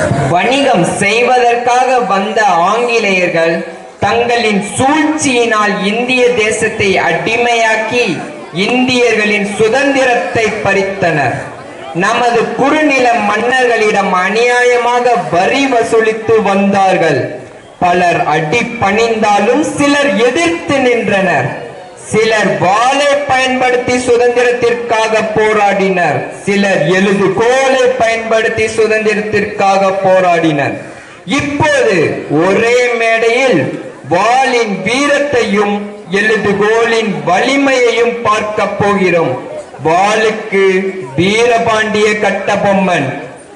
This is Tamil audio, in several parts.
வணிகம் செய்வதற்காக வந்த ஆங்கிலேயர்கள் தங்களின் சூழ்ச்சியினால் இந்திய தேசத்தை அடிமையாக்கி இந்தியர்களின் சுதந்திரத்தை பறித்தனர் நமது குறுநில மன்னர்களிடம் அநியாயமாக வரி வசூலித்து வந்தார்கள் பலர் அடி பணிந்தாலும் சிலர் எதிர்த்து நின்றனர் சிலர் வாளை பயன்படுத்தி சுதந்திரத்திற்காக போராடினர் சிலர் எழுதுகோலை பயன்படுத்தி சுதந்திரத்திற்காக போராடினர் இப்போது ஒரே மேடையில் வாளின் வீரத்தையும் எழுதுகோலின் வலிமையையும் பார்க்க போகிறோம் வாளுக்கு வீரபாண்டிய கட்டபொம்மன்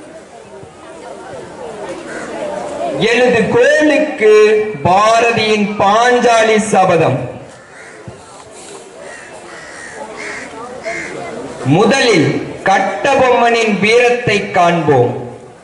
எழுதுகோலுக்கு பாரதியின் பாஞ்சாலி சபதம் முதலில் கட்டபொம்மனின் வீரத்தை காண்போம்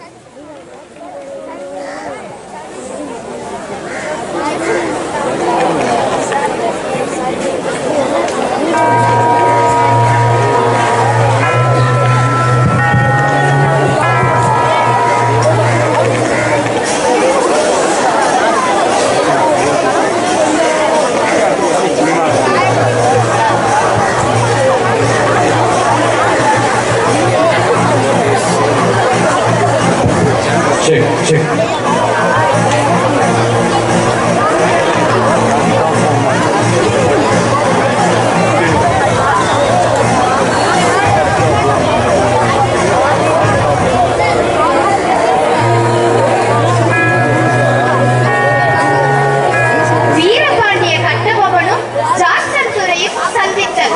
Check, check. வீரபாண்டிய கட்டபொம்மனும் ஜாக்சன் துறையும் சந்தித்தனர்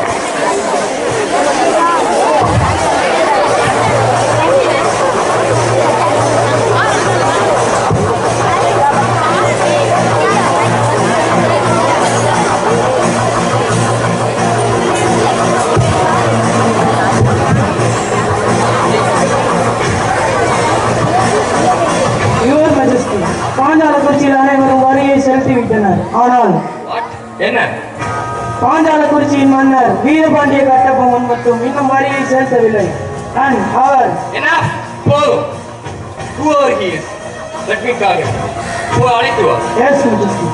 யுவர் மெஜஸ்டி பாஞ்சால குறிச்சியில் அனைவரும் வரியை செலுத்திவிட்டனர் ஆனால் என்ன பாஞ்சால குறிச்சியின் மன்னர் வீரபாண்டிய கட்டபொம்மன் மட்டும் இன்னும் வரியை செலுத்தவில்லை And அவர் என்ன போதும் Who are he? Let me call him. Who அழைத்து வா yes majesty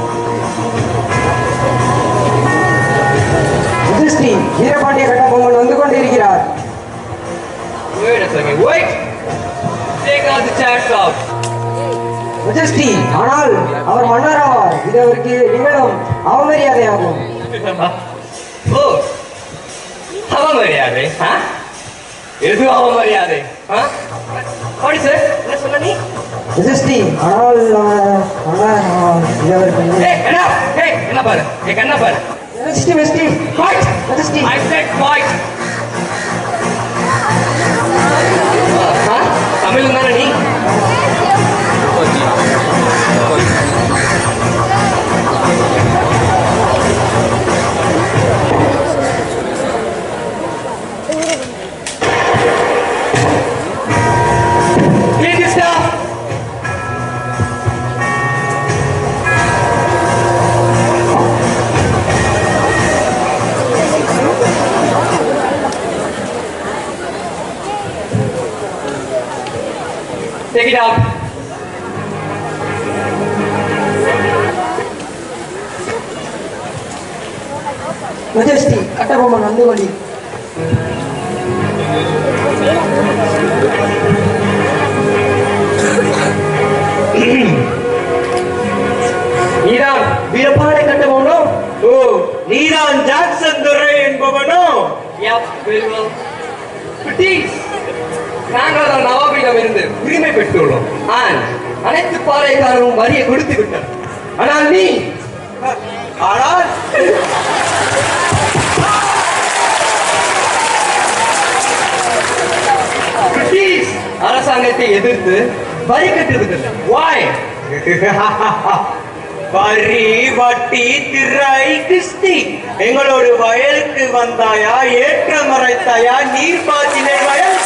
majesty Veerapandiya Kattabomman வந்து கொண்டிருக்கிறார் Wait a second. Wait. Take all the chairs out. Majesty ஆனால் அவர் மன்னர் ஆவார் இது அவருக்கு நிகழும் அவமரியாதையாகும் ஓ அவமரியாதை ஆ? எது அவமரியாதை ஆ? What is it? என்ன சொன்ன நீ மெஜஸ்டி ஆனால் அவர் மன்னர் ஆவார் இது அவருக்கு ஏய், என்ன ஏய், என்ன பாரு ஏய், என்ன பாரு majesty majesty Fight! Majesty I said fight! ஆ? தமிழ் தானே நீ Clean this stuff! Take it out. Majesty Kattabomman வந்து கொண்டி நீதான் வீரபாடை கட்டபொம்மனோ ஓ நீதான் ஜாக்சன் துரை என்பவனோ பிரிட்டிஷ் நாங்கள் தான் நவாபிடம் இருந்து உரிமை பெற்றுள்ளோம் ஆன் அனைத்து பாறைக்காரரும் வரியை கொடுத்து விட்டார் ஆனால் நீ ஆனால் பிரிட்டிஷ் அரசாங்கத்தை எதிர்த்து வரி கட்டுவதில்லை வாய் வரி வட்டி திரை கிஸ்தி எங்களோட வயலுக்கு வந்தாயா ஏற்ற மறைத்தாயா நீர் பாய்ச்சினை வயல்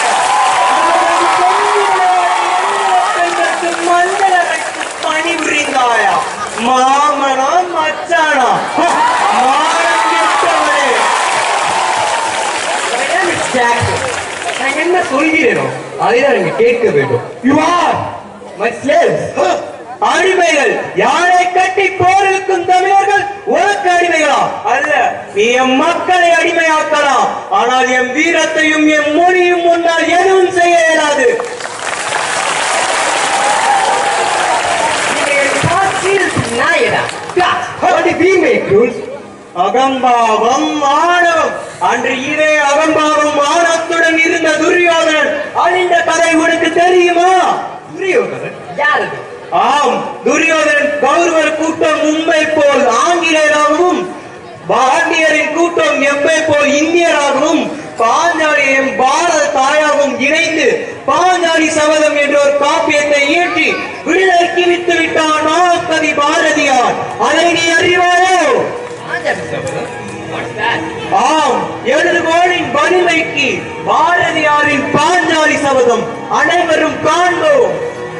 மஞ்சள் அரைத்து பணி புரிந்தாயா மாமனா மச்சானா மானம் கெட்டவனே. My name is Jackson. நான் என்ன சொல்கிறேனோ அதை தான் நீங்க கேட்க வேண்டும் யூ ஆர் மை slaves அடிமைகள் யாரை கட்டி போரிருக்கும் தமிழர்கள் உனக்கு அடிமைகளா அல்ல நீ என் மக்களை அடிமையாக்கலாம் ஆனால் என் வீரத்தையும் என் மொழியும் முன்னால் எதுவும் செய்ய இயலாது நீங்க என் காட்சியில் நாயடா God, what did we make rules? அகம்பாவம் ஆணவம் அன்று இதே அகம்பாவம் ஆணவத்துடன் இருந்த துரியோதனன் அழிந்த கதை உனக்கு தெரியுமா துரியோதனன் யார் அது ஆம் துரியோதனன் கௌரவர் கூட்டம் மும்பை போல் ஆங்கிலேயராகவும் பாண்டியரின் கூட்டம் எம்பை போல் இந்தியராகவும் பாஞ்சாலியும் பாரத தாயாகவும் இணைந்து பாஞ்சாலி சபதம் என்ற ஒரு காப்பியத்தை இயற்றி விடுதலைக்கு வித்து விட்டான் மகாகவி பாரதியார் அதை நீ அறிவாயோ ஆஞ்சாலி சபதம் What's that? ஆம் எழுதுகோளின் வலிமைக்கு பாரதியாரின் பாஞ்சாலி சபதம் அனைவரும் காண்போம்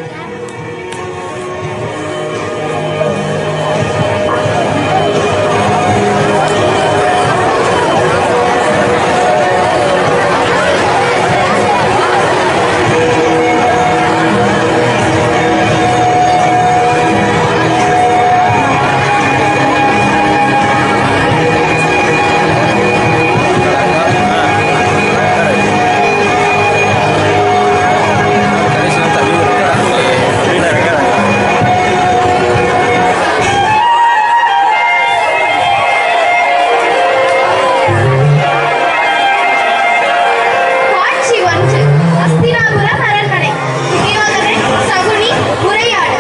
காட்சி ஒன்று அஸ்தினாபுரம் அரண்மனை துரியோதனன் சகுனி உரையாடு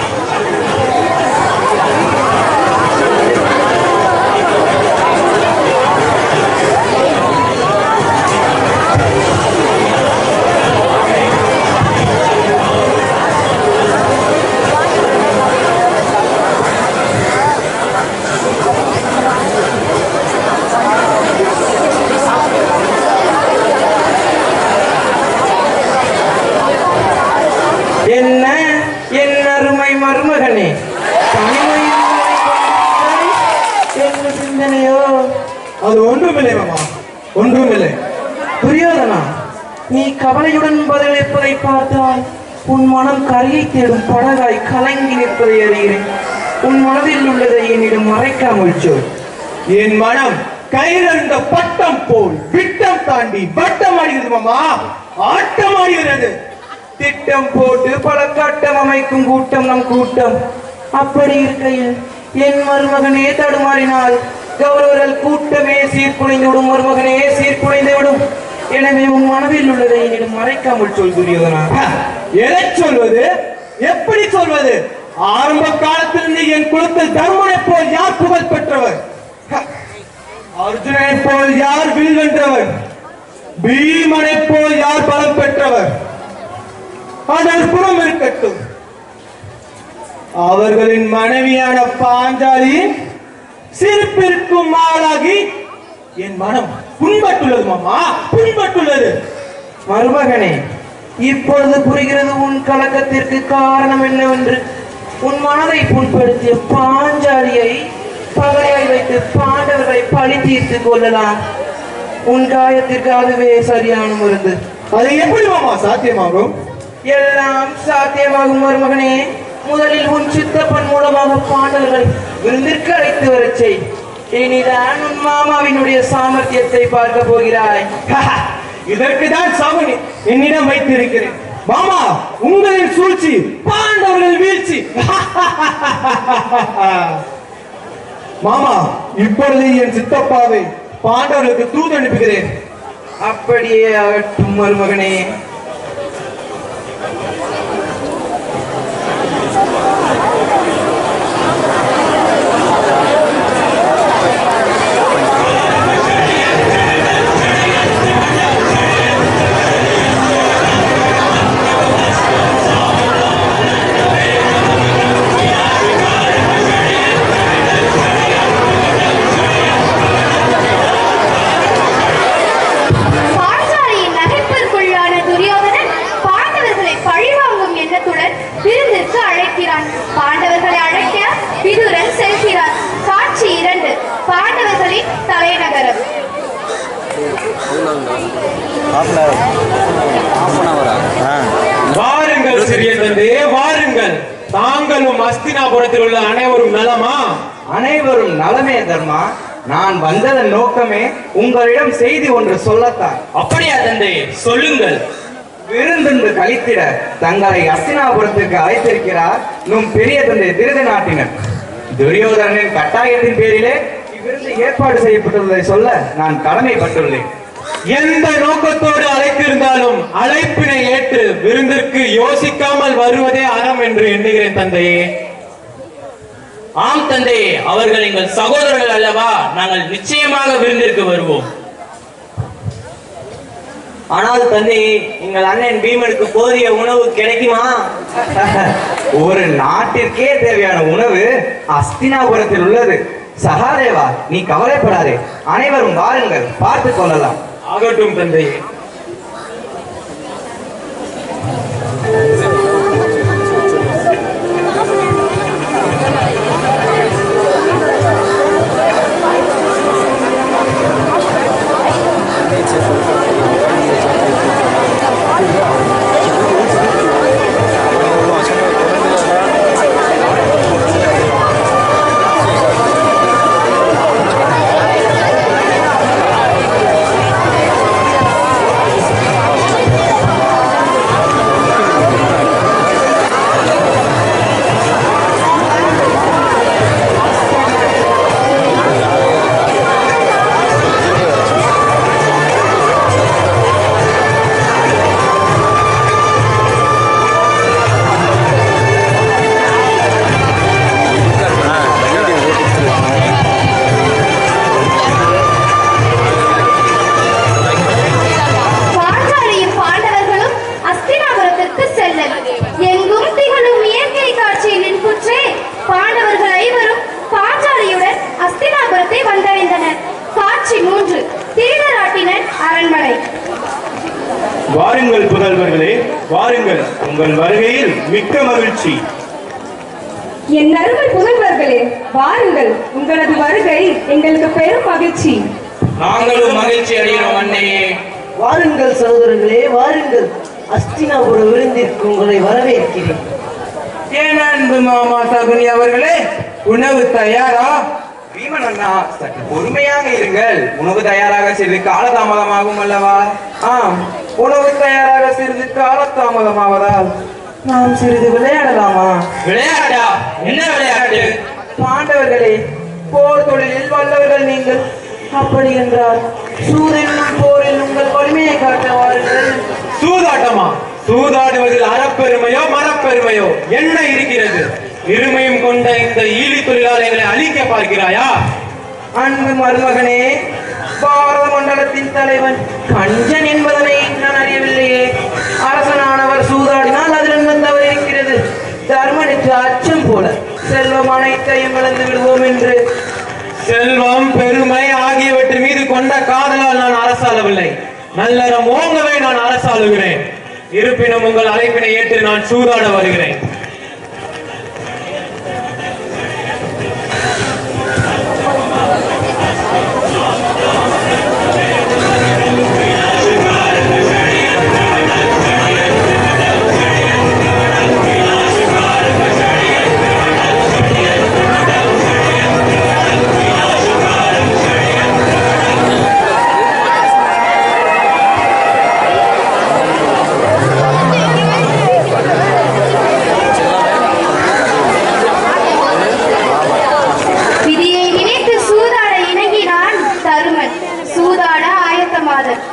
என்ன என் அருமை மருமகனே தனிமையில் ஓடிக்கொண்டிருக்கிறாய். என்ன சிந்தனையோ அது ஒன்றுமில்லை மாமா ஒன்றுமில்லை துரியோதனா நீ கவலையுடன் பதிலளிப்பதை பார்த்தால் உன் மனம் கரையை தேடும் படகாய் கலங்கி நிற்பதை அறிகிறேன் உன் மனதில் உள்ளதை என்னிடம் மறைக்காமல் சொல் என் மனம் கையிலிருந்த பட்டம் போல் விட்டம் தாண்டி வட்டம் ஆடுகிறது மாமா ஆட்டம் ஆடுகிறது திட்டம் போட்டு பல கட்டம் அமைக்கும் கூட்டம் நம் கூட்டம் அப்படி இருக்கையில் என் மருமகனே தடுமாறினால் கௌரவர்கள் கூட்டமே சீர்குலைந்து விடும் மருமகனே சீர்குலைந்து விடும் எனவே உன் மனதில் உள்ளதை என்னிடம் மறைக்காமல் சொல் துரியோதனா எதை சொல்வது எப்படி சொல்வது ஆரம்ப காலத்திலிருந்து என் குலத்தில் தர்மனை போல் யார் புகழ் பெற்றவர் ஹ, அர்ஜுனனை போல் யார் வில் வென்றவர் பீமனை போல் யார் பலம் பெற்றவர் ஆனால் புறம் இருக்கட்டும் அவர்களின் மனைவியான பாஞ்சாலி சிரிப்பிற்கும் ஆளாகி என் மனம் புண்பட்டுள்ளது மாமா புண்பட்டுள்ளது மருமகனே இப்பொழுது புரிகிறது உன் கலக்கத்திற்கு காரணம் என்னவென்று உன் மனதை புண்படுத்திய பாஞ்சாலியை பகையாய் வைத்து பாண்டவர்களை பழி தீர்த்து கொள்ளலாம் உன் காயத்திற்கு அதுவே சரியான மருந்து அது எப்படி மாமா சாத்தியமாகும் எல்லாம் சாத்தியமாகும் மருமகனே முதலில் உன் சித்தப்பன் மூலமாக பாண்டவர்களை விருந்திற்கு அழைத்து வரச் செய் இனிதான் உன் மாமாவினுடைய சாமர்த்தியத்தை பார்க்க போகிறாய் இதற்கு தான் சாமி என்னிடம் வைத்திருக்கிறேன் மாமா உங்களின் சூழ்ச்சி பாண்டவர்கள் வீழ்ச்சி மாமா இப்பொழுது என் சித்தப்பாவை பாண்டவர்களுக்கு தூது அனுப்புகிறேன் அப்படியே ஆகட்டும் மருமகனே பாஞ்சாலியின் நகைப்பிற்குள்ளான துரியோதனன் பாண்டவர்களை பழிவாங்கும் எண்ணத்துடன் விருந்திற்கு அழைக்கிறான் பாண்டவர்களை அழைக்க விதுரன் செல்கிறார் காட்சி இரண்டு பாண்டவர்களின் தலைநகரம் வாருங்கள் சிறிய தந்தையே வாருங்கள் தாங்களும் அஸ்தினாபுரத்தில் உள்ள அனைவரும் நலமா அனைவரும் நலமே தர்மா நான் வந்ததன் நோக்கமே உங்களிடம் செய்தி ஒன்று சொல்லத்தான் அப்படியா தந்தையே சொல்லுங்கள் விருந்தென்று கழித்திட தங்களை அஸ்தினாபுரத்திற்கு அழைத்திருக்கிறார் நும் பெரிய தந்தை திருத நாட்டினர் துரியோதனனின் கட்டாயத்தின் பேரிலே இவ்விருந்து ஏற்பாடு செய்யப்பட்டுள்ளதை சொல்ல நான் கடமைப்பட்டுள்ளேன் எந்த நோக்கத்தோடு அழைத்திருந்தாலும் அழைப்பினை ஏற்று விருந்திற்கு யோசிக்காமல் வருவதே அறம் என்று எண்ணுகிறேன் தந்தையே ஆம் தந்தையே அவர்கள் எங்கள் சகோதரர்கள் அல்லவா நாங்கள் நிச்சயமாக விருந்திற்கு வருவோம் ஆனால் தந்தையே எங்கள் அண்ணன் பீமனுக்கு போதிய உணவு கிடைக்குமா ஒரு நாட்டிற்கே தேவையான உணவு அஸ்தினாபுரத்தில் உள்ளது சகாதேவா நீ கவலைப்படாதே அனைவரும் வாருங்கள் பார்த்துக் கொள்ளலாம் ஆகட்டும் தந்தையே பாஞ்சாலியும் பாண்டவர்களும் அஸ்தினாபுரத்திற்கு செல்லல் எங்கும் திகழும் இயற்கை காட்சியின் புற்றே பாண்டவர்கள் ஐவரும் பாஞ்சாலியுடன் அஸ்தினாபுரத்தை வந்தடைந்தனர் காட்சி மூன்று திருநராட்டினர் அரண்மனை வாருங்கள் புதல்வர்களே வாருங்கள் உங்கள் வருகையில் மிக்க மகிழ்ச்சி என் அருமை புதல்வர்களே வாருங்கள் உங்களது வருகை எங்களுக்கு பெரும் மகிழ்ச்சி நாங்களும் மகிழ்ச்சி அடைகிறோம் அன்னையே வாருங்கள் சகோதரர்களே வாருங்கள் அஸ்தினாபுர விருந்திற்கு உங்களை வரவேற்கிறேன் ஏன் அன்பு மாமா சகுனி அவர்களே உணவு தயாரா பீமன் அண்ணா சற்று பொறுமையாக இருங்கள் உணவு தயாராக சிறிது காலதாமதமாகும் அல்லவா ஆம் உணவு தயாராக சிறிது காலதாமதமாவதால் நாம் சிறிது விளையாடலாமா விளையாட்டா என்ன விளையாட்டு பாண்டவர்களே போர் தொழிலில் வல்லவர்கள் நீங்கள் அப்படி என்றால் சூதனும் போரில் உங்கள் வலிமையை காட்ட வாருங்கள் சூதாட்டமா சூதாடுவதில் அறப்பெருமையோ மரப்பெருமையோ என்ன இருக்கிறது இருமையும் கொண்ட இந்த ஈழி தொழிலாளர்களை அழிக்க பார்க்கிறாயா அன்பு மருமகனே பாரத மண்டலத்தின் தலைவன் கஞ்சன் என்பதனை நான் அறியவில்லையே அரசனானவர் சூதாடினால் அதில் என்ன தவறு இருக்கிறது தர்மனுக்கு அச்சம் போல செல்வம் அனைத்தையும் இழந்து விடுவோம் என்று செல்வம் பெருமை ஆகியவற்றின் மீது கொண்ட காதலால் நான் அரசாளவில்லை நல்லறம் ஓங்கவே நான் அரசாளுகிறேன் இருப்பினும் உங்கள் அழைப்பினை ஏற்று நான் சூதாட வருகிறேன் விதியை நினைத்து சூதாட இணங்கினான் தருமன் சூதாட ஆயத்தமாதல்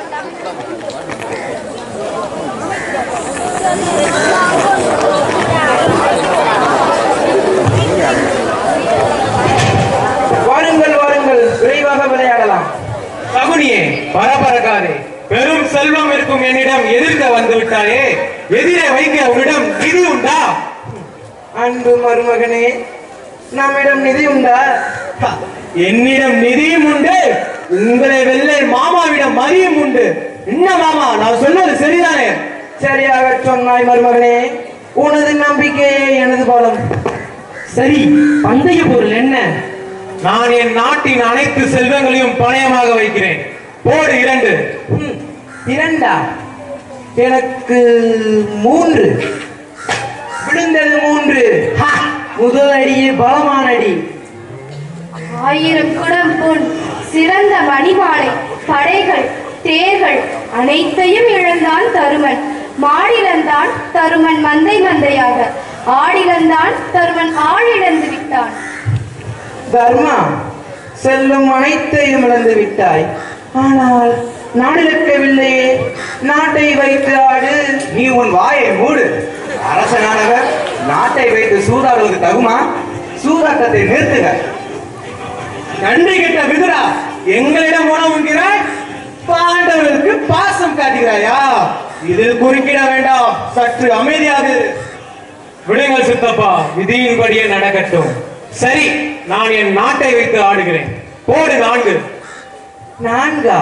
வாருங்கள் வாருங்கள் விரைவாக விளையாடலாம் சகுனியே பரபரக்காதே பெரும் செல்வம் இருக்கும் என்னிடம் எதிர்க்க வந்து விட்டாயே எதிரே வைக்க உன்னிடம் நிதி உண்டா அன்பு மருமகனே நம்மிடம் நிதி உண்டா ஹ, என்னிடம் நிதியும் உண்டு உங்களை வெள்ளை மாமாவிடம் மதியும் உண்டு என்ன மாமா நான் சொன்னது சரிதானே சரியாக சொன்னாய் மருமகனே உனது நம்பிக்கையே எனது பலம் சரி பந்தய பொருள் என்ன நான் என் நாட்டின் அனைத்து செல்வங்களையும் பணயமாக வைக்கிறேன் போடு இரண்டு ம், இரண்டா எனக்கு மூன்று விழுந்தது மூன்று ஹா! முதல் அடியே பலமான அடி ஆயிரம் குடம் பொன் சிறந்த மணிமாலை படைகள் தேர்கள் அனைத்தையும் இழந்தான் தருமன் மாடிழந்தான் தருமன் மந்தை மந்தையாக ஆடிழந்தான் தருமன் ஆழிழந்து விட்டான் தர்மா செல்லும் அனைத்தையும் இழந்து விட்டாய் ஆனால் நாடிருக்கவில்லையே நாட்டை வைத்து ஆடு நீ உன் வாயை மூடு அரசனானவர் நாட்டை வைத்து சூதாடுவது தகுமா சூதாட்டத்தை நிறுத்துக நன்றி கெட்ட விதுரா எங்களிடம் உணவுங்கிறாய் பாண்டவர்களுக்கு பாசம் காட்டுகிறாயா இதில் குறுக்கிட வேண்டாம் சற்று அமைதியாக இரு. விடுங்கள் சித்தப்பா விதியின்படியே நடக்கட்டும் சரி நான் என் நாட்டை வைத்து ஆடுகிறேன் போடு நான்கு நான்கா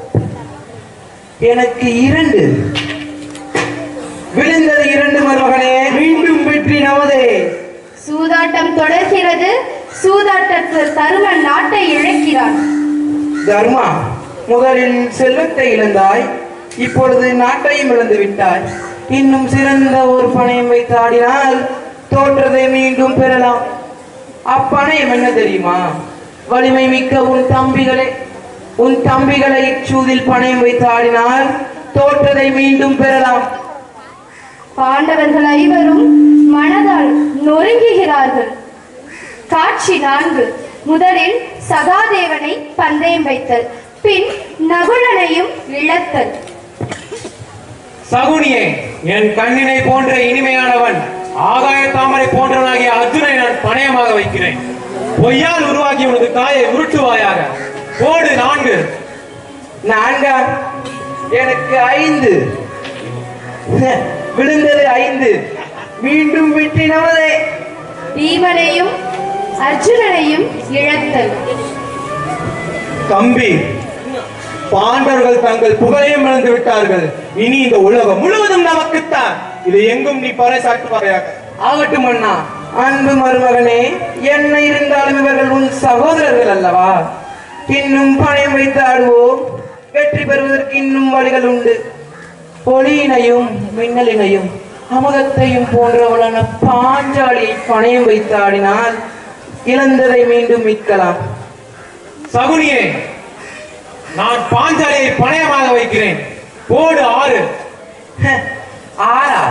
எனக்கு இரண்டு விழுந்தது இரண்டு மருமகனே மீண்டும் வெற்றி நமதே சூதாட்டம் தொடர்கிறது சூதாட்டத்தில் தருமன் நாட்டை இழக்கிறான் தர்மா முதலில் செல்வத்தை இழந்தாய் இப்பொழுது நாட்டையும் இழந்து விட்டாய் இன்னும் சிறந்த ஒரு பணயம் வைத்து ஆடினால் தோற்றதை மீண்டும் பெறலாம் அப்பணயம் என்ன தெரியுமா வலிமை மிக்க உன் தம்பிகளே உன் தம்பிகளை இச்சூதில் பணயம் வைத்து ஆடினால் தோற்றதை மீண்டும் பெறலாம் பாண்டவர்கள் ஐவரும் மனதால் நொறுங்குகிறார்கள் காட்சி நான்கு முதலில் சகாதேவனை பந்தயம் வைத்தல் பின் நகுலனையும் இழத்தல் சகுனியே என் கண்ணினை போன்ற இனிமையானவன் ஆகாய தாமரை போன்றவனாகிய அர்ஜுனை நான் பணயமாக வைக்கிறேன் பொய்யால் உருவாகி உனது காயை உருட்டுவாயாக போடு நான்கு நான்கா எனக்கு ஐந்து விழுந்தது ஐந்து மீண்டும் வெற்றி நமதே பீமனையும் அர்ஜுனனையும் இழத்தல் தம்பி பாண்டவர்கள் தங்கள் புகழையும் இழந்து விட்டார்கள் இனி இந்த உலகம் முழுவதும் நமக்குத்தான் இது எங்கும் நீ பறைசாற்றுவாயாக ஆகட்டும் அண்ணா அன்பு மருமகனே என்ன இருந்தாலும் இவர்கள் உன் சகோதரர்கள் அல்லவா இன்னும் பணம் வைத்து ஆடுவோம் வெற்றி பெறுவதற்கு இன்னும் வழிகள் உண்டு ஒளியினையும் மின்னலினையும் அமுதத்தையும் போன்றவளான பாஞ்சாலியை பணயம் வைத்து ஆடினால் இழந்ததை மீண்டும் மீட்கலாம் சகுனியே நான் பாஞ்சாலியை பணயமாக வைக்கிறேன் போடு ஆறு ஹ, ஆறா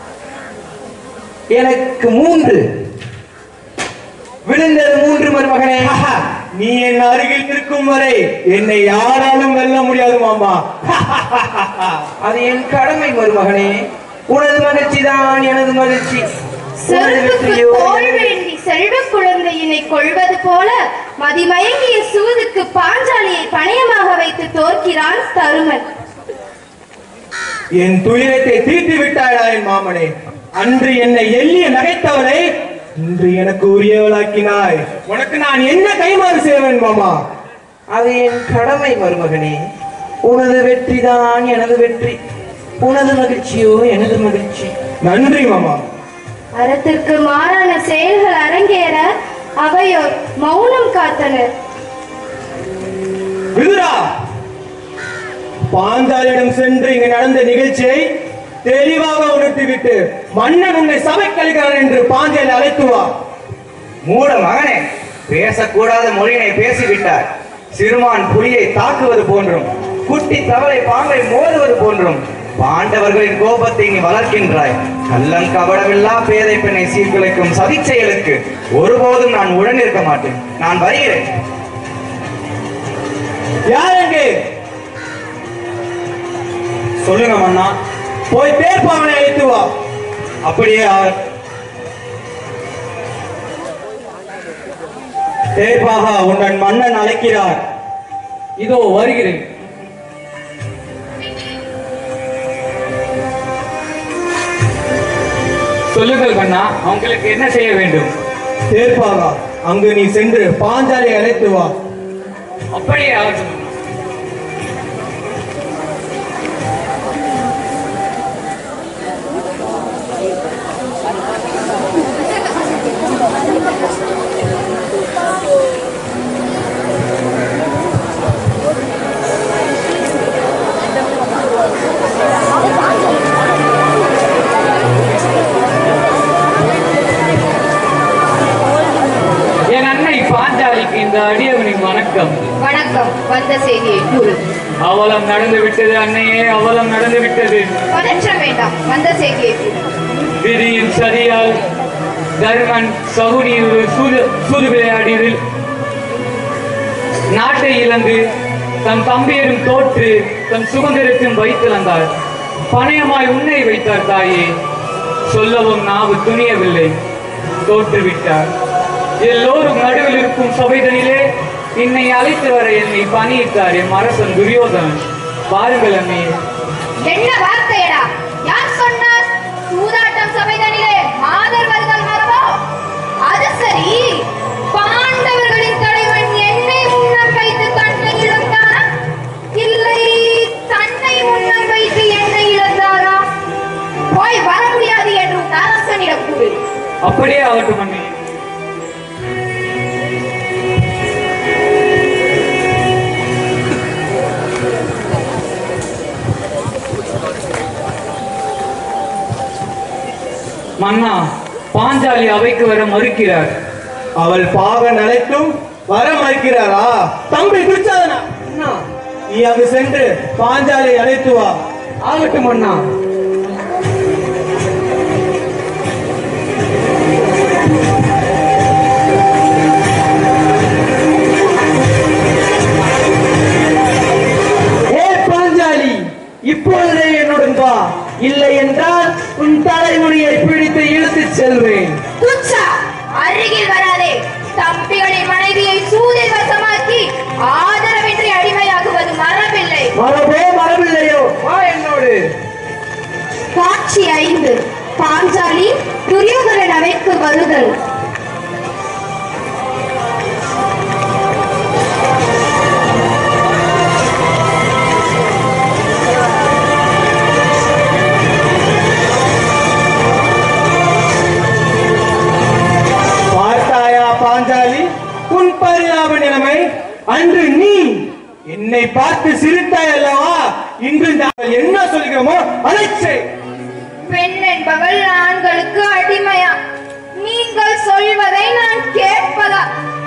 எனக்கு மூன்று விழுந்தது மூன்று மருமகனே ஆஹா, நீ என் அருகில் இருக்கும் வரை என்னை யாராலும் வெல்ல முடியாது மாமா அது என் கடமை மருமகனே உனது மகிழ்ச்சி தான் எனது மகிழ்ச்சி உனது செருப்புக்கு வெற்றியோ தோல் வேண்டி செல்வ குழந்தையினை கொள்வது போல மதிமயங்கிய சூதுக்கு பாஞ்சாலியை பணயமாக வைத்து தோற்கிறான் தருமன் என் துயரத்தை தீர்த்து விட்டாயடா என் மாமனே அன்று என்னை எள்ளிய நகைத்தவரை இன்று எனக்கு உரியவளாக்கினாய் உனக்கு நான் என்ன கைமாறு செய்வேன் மாமா அது என் கடமை மருமகனே உனது வெற்றி தான் எனது வெற்றி உனது மகிழ்ச்சியோ எனது மகிழ்ச்சி நன்றி மாமா அறத்திற்கு மாறான செயல்கள் அரங்கேற அவையோர் மௌனம் காத்தனர் விதுரா பாஞ்சாலியிடம் சென்று இங்கு நடந்த நிகழ்ச்சியை தெளிவாக உணர்த்திவிட்டு மன்னன் உன்னை சபை கழிக்கிறான் என்று பாஞ்சாலி அழைத்து வா மூட மகனே பேசக்கூடாத மொழியினை பேசிவிட்டார் சிறுமான் புலியை தாக்குவது போன்றும் குட்டி தவளை பாம்பை மோதுவது போன்றும் பாண்டவர்களின் கோபத்தை நீ வளர்க்கின்றாய் கள்ளம் கபடமில்லா பேதை பெண்ணை சீர்குலைக்கும் சதி செயலுக்கு ஒருபோதும் நான் உடன் இருக்க மாட்டேன் நான் வருகிறேன் யார் எங்கே சொல்லுங்க மன்னா போய் தேர்ப்பாவனை அழைத்து வா அப்படியே அவர் தேர்ப்பாக உன்னன் மன்னன் அழைக்கிறார் இதோ வருகிறேன் சொல்லுங்கள் மன்னா அவங்களுக்கு என்ன செய்ய வேண்டும் தேர்ப்பாகா அங்கு நீ சென்று பாஞ்சாலை அழைத்து வா அப்படியே ஆகட்டும் வந்த செய்தியை கூறு அவலம் நடந்து விட்டது அன்னையே அவலம் நடந்து விட்டது பதற்றம் வேண்டாம் வந்த செய்தியை கூறு விதியின் சதியால் தர்மன் சகுனியில் சூது சூது விளையாடியதில் நாட்டை இழந்து தன் தம்பியரும் தோற்று தன் சுதந்திரத்தையும் வைத்திருந்தார் பணயமாய் உன்னை வைத்தார் தாயே சொல்லவும் நாவு துணியவில்லை தோற்றுவிட்டார் எல்லோரும் நடுவில் இருக்கும் சபைதனிலே என்னை அழைத்து வர என்னை பணியிட்டார் என் அரசன் துரியோதனன் பாருங்கள் அன்னையே என்ன வார்த்தையடா யார் சொன்னார் சூதாட்டம் சபைதனிலே மாதர் வருதல் மரபோ அது சரி பாண்டவர்களின் தலைவன் என்னை முன்னம் வைத்து தன்னை இழந்தாரா இல்லை தன்னை முன்னம் வைத்து என்னை இழந்தாரா போய் வர முடியாது என்று உன் அரசனிடம் கூறு அப்படியே ஆகட்டும் அன்னையே மன்னா பாஞ்சாலி அவைக்கு வர மறுக்கிறார் அவள் பாக நலைக்கும் வர மறுக்கிறாரா தம்பி துச்சாதனா அண்ணா நீ அங்கு சென்று பாஞ்சாலை அழைத்து வா ஆகட்டும் அண்ணா ஏ பாஞ்சாலி இப்பொழுதே என்னுடன் வா இல்லை என்றால் உன் தலைமுடியை பிடித்து இழுத்துச் செல்வேன் துச்சா அருகில் வராதே தம்பிகளின் மனைவியை சூதில் வசமாக்கி ஆதரவின்றி அடிமையாகுவது மரபில்லை மரபோ மரபில்லையோ வா என்னோடு காட்சி ஐந்து பாஞ்சாலி துரியோதனன் அவைக்கு வருதல் பார்த்தாயா பாஞ்சாலி உன் பரிதாப நிலைமை அன்று நீ என்னை பார்த்து சிரித்தாய் அல்லவா இன்று நாங்கள் என்ன சொல்கிறோமோ அதை செய் பெண் என்பவள் ஆண்களுக்கு அடிமையா நீங்கள் சொல்வதை நான் கேட்பதா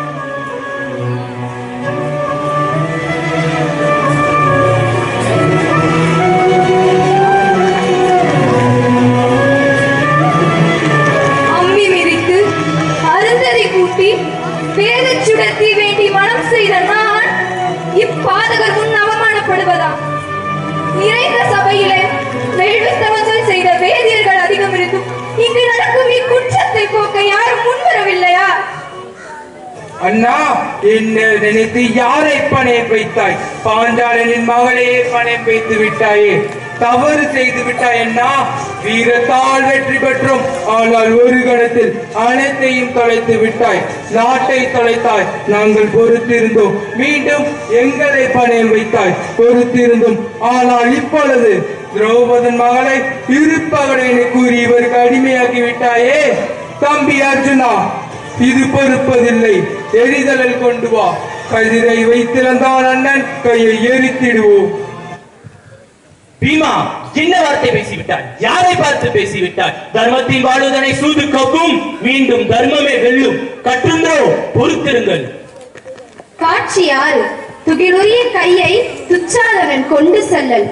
அம்மி மிதித்து அருந்ததி கூட்டி வேதச் சுடத்தி வேண்டி மனம் செய்த நான் இப்பாதகர் முன் அவமானப்படுவதா நிறைந்த சபையிலே வேள்வித்தவங்கள் செய்த வேதியர்கள் அதிகம் இருந்தும் இங்கு நடக்கும் இக்குற்றத்தை போக்க யாரும் முன்வரவில்லையா அண்ணா என்ன நினைத்து யாரை பணையம் வைத்தாய் பாஞ்சாலனின் மகளையே பணையம் வைத்து விட்டாயே தவறு செய்து விட்டாய் அண்ணா வீரத்தால் வெற்றி பெற்றோம் ஆனால் ஒரு கணத்தில் அனைத்தையும் தொலைத்து விட்டாய் நாட்டை தொலைத்தாய் நாங்கள் பொறுத்திருந்தோம் மீண்டும் எங்களை பணையம் வைத்தாய் பொறுத்திருந்தோம் ஆனால் இப்பொழுது திரௌபதன் மகளை இருப்பகடனை கூறி இவருக்கு அடிமையாக்கி விட்டாயே தம்பி அர்ஜுனா இது பொறுப்பதில்லை எரிதலில் கொண்டு வா கதிரை வைத்திருந்தான் அண்ணன் கையை எரித்திடுவோம் பீமா என்ன வார்த்தை பேசிவிட்டாய் யாரை பார்த்து பேசிவிட்டாய் தர்மத்தின் வாழ்வதனை சூது கக்கும் மீண்டும் தர்மமே வெல்லும் கற்றுந்தோ பொறுத்திருங்கள் காட்சி ஆறு துகிலுரிய கையை துச்சாதனன் கொண்டு செல்லல்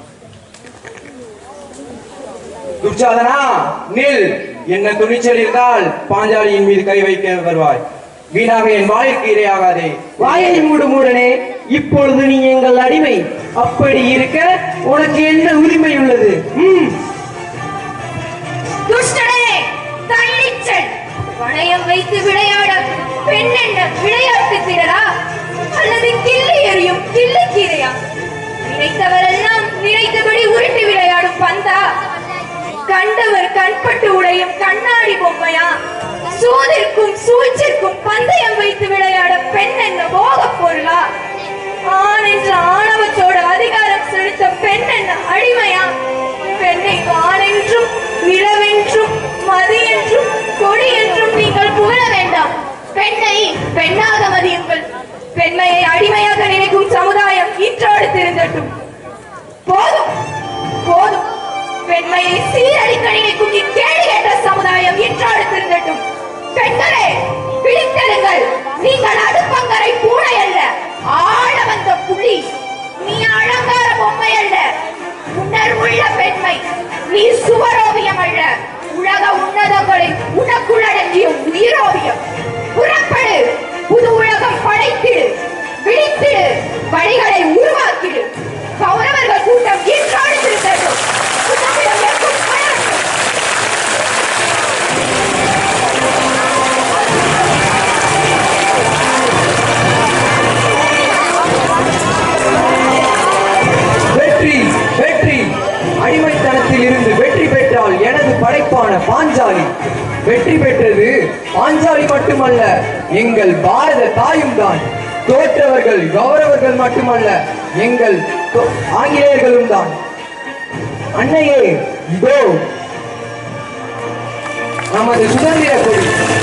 துர்ச்சாதனா நில் என்ன துணிச்சல் இருந்தால் பாஞ்சாலியின் மீது கை வைக்க வருவாய் வீணாக என் வாயிற்கு இரையாகாதே வாயை மூடு மூடனே இப்பொழுது நீ எங்கள் அடிமை அப்படி இருக்க உனக்கு என்ன உரிமை உள்ளது ம் துஷ்டனே தள்ளிச் செல் வளையம் வைத்து விளையாட பெண் என்ன விளையாட்டு திடரா அல்லது கிள்ளி எறியும் கிள்ளி கீரையா நினைத்தவரெல்லாம் நினைத்தபடி உருட்டி விளையாடும் பந்தா கண்டவர் கண்பட்டு உடையும் கண்ணாடி பொம்மையா சூதிற்கும் சூழ்ச்சிற்கும் பந்தயம் வைத்து விளையாட பெண் என்ன போகப் பொருளா ஆண் என்ற ஆணவத்தோட அதிகாரம் செலுத்த பெண் என்ன அடிமையா பெண்ணை வானென்றும் நிலவென்றும் மதி என்றும் கொடி என்றும் நீங்கள் புகழ வேண்டாம் பெண்ணை பெண்ணாக மதியுங்கள் பெண்மையை அடிமையாக நினைக்கும் சமுதாயம் இன்றோடு திருந்தட்டும் போதும் போதும் பெண்மையை சீரழிக்க நினைக்கும் இக்கேடு கேட்ட சமுதாயம் இன்றோடு திருந்தட்டும் பெண்களே பிடித்தெடுங்கள் நீங்கள் அடுப்பங்கரை பூனை அல்ல ஆழ வந்த வெற்றி பெற்றது பாஞ்சாலி மட்டுமல்ல எங்கள் பாரத தாயும் தான் தோற்றவர்கள் கௌரவர்கள் மட்டுமல்ல எங்கள் தோ- ஆங்கிலேயர்களும் தான் அன்னையே இதோ நமது சுதந்திர கொடி